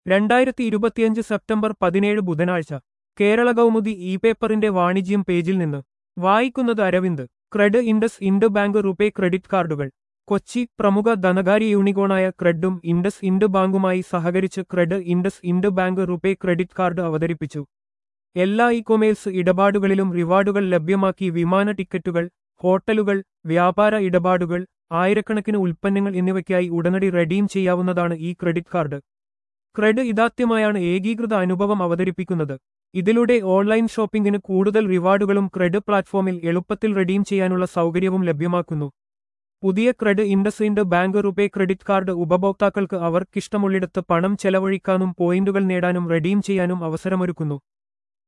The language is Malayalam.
രണ്ടായിരത്തി ഇരുപത്തിയഞ്ച് സെപ്റ്റംബർ പതിനേഴ് ബുധനാഴ്ച കേരള കൗമുദി ഇ പേപ്പറിന്റെ വാണിജ്യം പേജിൽ നിന്ന് വായിക്കുന്നത് Aravind CRED IndusInd bank RuPay credit കാർഡുകൾ കൊച്ചി പ്രമുഖ ധനകാര്യ യൂണിക്കോണായ ക്രെഡും ഇൻഡസ് ഇൻഡ് ബാങ്കുമായി സഹകരിച്ച് CRED IndusInd bank RuPay credit card അവതരിപ്പിച്ചു എല്ലാ ഇ കൊമേഴ്സ് ഇടപാടുകളിലും റിവാർഡുകൾ ലഭ്യമാക്കി വിമാന ടിക്കറ്റുകൾ ഹോട്ടലുകൾ വ്യാപാര ഇടപാടുകൾ ആയിരക്കണക്കിന് ഉൽപ്പന്നങ്ങൾ എന്നിവയ്ക്കായി ഉടനടി റെഡീം ചെയ്യാവുന്നതാണ് ഈ ക്രെഡിറ്റ് കാർഡ് ക്രെഡ് ഇതാത്യമായാണ് ഏകീകൃത അനുഭവം അവതരിപ്പിക്കുന്നത് ഇതിലൂടെ ഓൺലൈൻ ഷോപ്പിംഗിന് കൂടുതൽ റിവാർഡുകളും ക്രെഡ് പ്ലാറ്റ്ഫോമിൽ എളുപ്പത്തിൽ റെഡീം ചെയ്യാനുള്ള സൗകര്യവും ലഭ്യമാക്കുന്നു പുതിയ CRED IndusInd bank RuPay credit card ഉപഭോക്താക്കൾക്ക് അവർക്കിഷ്ടമുള്ളിടത്ത് പണം ചെലവഴിക്കാനും പോയിന്റുകൾ നേടാനും റെഡീം ചെയ്യാനും അവസരമൊരുക്കുന്നു